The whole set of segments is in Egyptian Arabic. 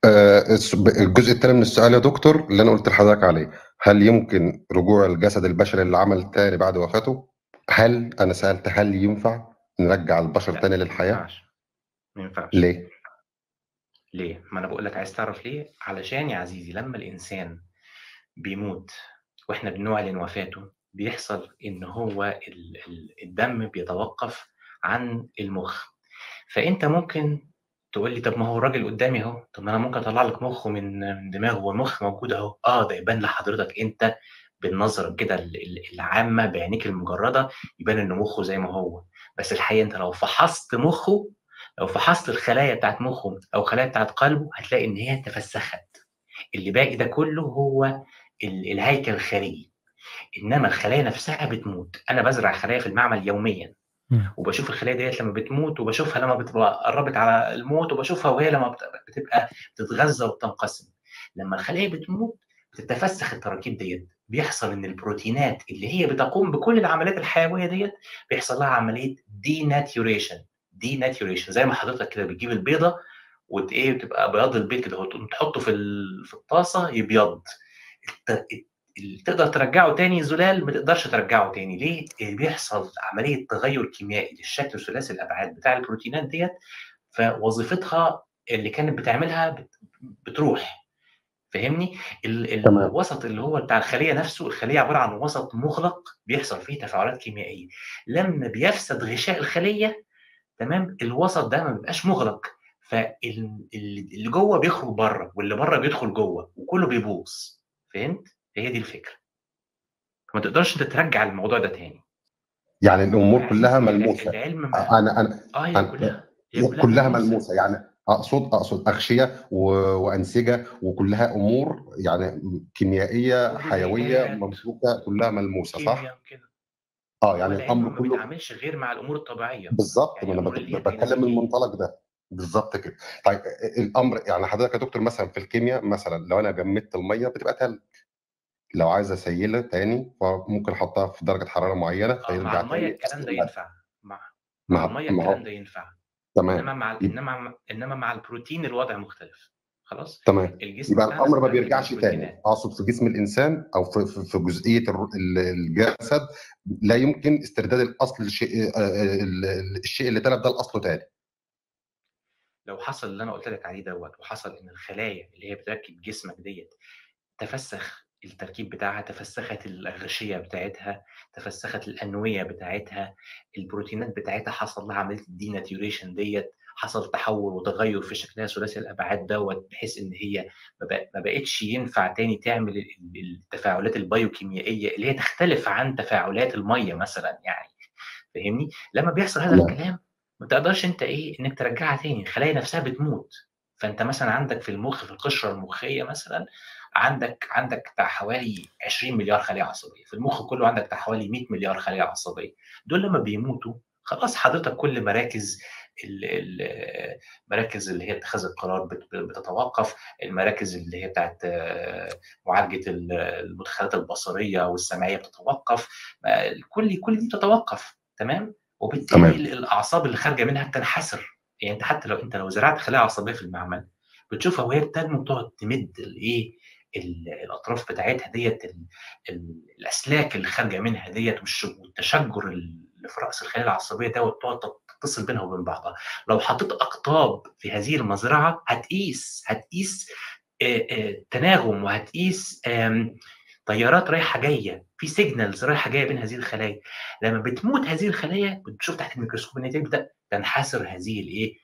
آه، الجزء الثاني من السؤال يا دكتور اللي انا قلت لحضرتك عليه هل يمكن رجوع الجسد البشري للعمل تاني بعد وفاته؟ هل انا سالت هل ينفع نرجع البشر لا تاني ما للحياه؟ ينفعش ما ينفعش ليه؟ ليه؟ ما انا بقول لك عايز تعرف ليه؟ علشان يا عزيزي لما الانسان بيموت واحنا بنعلن وفاته بيحصل ان هو ال- ال- الدم بيتوقف عن المخ فانت ممكن تقول لي طب ما هو الراجل قدامي اهو طب ما انا ممكن اطلع لك مخه من من دماغه والمخ موجود اهو اه ده يبان لحضرتك انت بالنظره كده ال- ال- العامه بعينيك المجرده يبان ان مخه زي ما هو بس الحقيقه انت لو فحصت مخه لو فحصت الخلايا بتاعت مخه او الخلايا بتاعت قلبه هتلاقي ان هي تفسخت اللي باقي ده كله هو ال- الهيكل الخارجي انما الخلايا نفسها بتموت انا بزرع خلايا في المعمل يوميا مم. وبشوف الخلايا ديت لما بتموت وبشوفها لما بتبقى قربت على الموت وبشوفها وهي لما بت- بتبقى بتتغذى وبتنقسم لما الخلايا بتموت بتتفسخ التراكيب ديت بيحصل ان البروتينات اللي هي بتقوم بكل العمليات الحيويه ديت بيحصل لها عمليه ديناتيوريشن ديناتيوريشن زي ما حضرتك كده بتجيب البيضه وت ايه بتبقى بياض البيض كده وتقوم تحطه في ال- في الطاسه يبيض الت- اللي تقدر ترجعه تاني زلال ما تقدرش ترجعه تاني ليه؟ إيه بيحصل عمليه تغير كيميائي للشكل ثلاثي الابعاد بتاع البروتينات ديت فوظيفتها اللي كانت بتعملها بت- بتروح فاهمني؟ ال- تمام. الوسط اللي هو بتاع الخليه نفسه الخليه عباره عن وسط مغلق بيحصل فيه تفاعلات كيميائيه لما بيفسد غشاء الخليه تمام الوسط ده ما بيبقاش مغلق فاللي جوه بيخرج بره واللي بره بيدخل جوه وكله بيبوظ فهمت؟ هي دي الفكره ما تقدرش انت ترجع الموضوع ده تاني يعني الامور كلها العلم- ملموسه العلم ما انا انا اه هي أنا- كلها هي كلها ملموسه يعني اقصد اقصد اغشيه و... وانسجه وكلها امور يعني كيميائيه حيويه وغذائيات. ممسوكه كلها ملموسه صح؟ كيمياء كده اه يعني والعلم الامر ما كله بيتعاملش غير مع الامور الطبيعيه بالظبط يعني ما انا الأمور بت- اللي هي بتكلم من الجينيتيكية. المنطلق ده بالظبط كده طيب الامر يعني حضرتك يا دكتور مثلا في الكيمياء مثلا لو انا جمدت الميه بتبقى تلج لو عايز اسيلها تاني فممكن احطها في درجه حراره معينه اه مع فيرجع الميه تاني الكلام ده أصل ينفع مع مع مع الميه مع الكلام ده ينفع تمام انما مع يبقى- انما انما مع البروتين الوضع مختلف خلاص تمام الجسم يبقى بتاعنا الامر ما متكون من بيرجعش تاني بروتينات اقصد في جسم الانسان او في في, في جزئيه الر- ال- الجسد لا يمكن استرداد الاصل الشيء آه، ال- ال- الشيء اللي تلف ده لاصله تاني لو حصل اللي انا قلت لك عليه دوت وحصل ان الخلايا اللي هي بتركب جسمك ديت تفسخ التركيب بتاعها تفسخت الغشيه بتاعتها تفسخت الانويه بتاعتها البروتينات بتاعتها حصل لها عمليه الديناتيوريشن ديت حصل تحول وتغير في شكلها ثلاثي الابعاد دوت بحيث ان هي ما بق- ما بقتش ينفع تاني تعمل ال- ال- التفاعلات البيوكيميائيه اللي هي تختلف عن تفاعلات الميه مثلا يعني فاهمني لما بيحصل هذا نعم. الكلام ما تقدرش انت ايه انك ترجعها تاني الخلايا نفسها بتموت فانت مثلا عندك في المخ في القشره المخيه مثلا عندك عندك بتاع حوالي 20 مليار خليه عصبيه في المخ كله عندك بتاع حوالي 100 مليار خليه عصبيه دول لما بيموتوا خلاص حضرتك كل مراكز ال- ال- المراكز اللي هي اتخاذ القرار بت- بتتوقف المراكز اللي هي بتاعت آه، معالجه ال- المدخلات البصريه والسمعيه بتتوقف آه، كل كل دي بتتوقف تمام وبالتالي تمام. الاعصاب اللي خارجه منها بتنحسر يعني انت حتى لو انت لو زرعت خلايا عصبيه في المعمل بتشوفها وهي بتنمو بتقعد تمد الايه ال- الاطراف بتاعتها ديت ال- ال- الاسلاك اللي خارجه منها ديت والش- والتشجر اللي في راس الخلايا العصبيه دوت تقعد تتصل بينها وبين بعضها لو حطيت اقطاب في هذه المزرعه هتقيس هتقيس آه، آه، تناغم وهتقيس آم، تيارات رايحه جايه في سيجنالز رايحه جايه بين هذه الخلايا لما بتموت هذه الخلايا بتشوف تحت الميكروسكوب ان هي تبدا تنحسر هذه الايه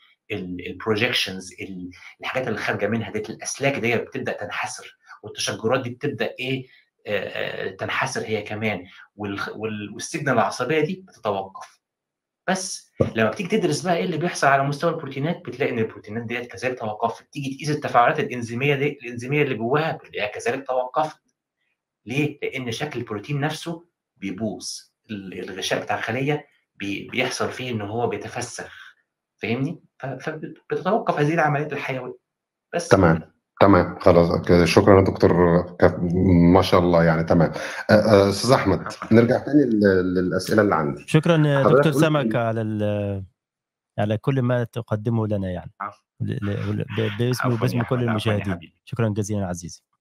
البروجكشنز الحاجات اللي خارجه منها ديت الاسلاك دي بتبدا تنحسر والتشجرات دي بتبدا ايه آه، آه، تنحسر هي كمان والخ- وال- والسيجنال العصبيه دي بتتوقف بس لما بتيجي تدرس بقى ايه اللي بيحصل على مستوى البروتينات بتلاقي ان البروتينات ديت كذلك توقفت تيجي تقيس التفاعلات الانزيميه دي الانزيميه اللي جواها بتلاقيها كذلك توقفت ليه؟ لان شكل البروتين نفسه بيبوظ ال- الغشاء بتاع الخليه بي- بيحصل فيه ان هو بيتفسخ فاهمني؟ ف- فبتتوقف هذه العمليات الحيويه بس تمام تمام خلاص كده شكرا يا دكتور كف- ما شاء الله يعني تمام آه، آه، استاذ احمد عفواً. نرجع تاني لل- للاسئله اللي عندي شكرا يا حضرتك دكتور قلت سمك على ال- على كل ما تقدمه لنا يعني عفوا ل- ل- ب- باسمي عفوا وباسم يا كل احمد عفوا يا المشاهدين حبيبي شكرا جزيلا عزيزي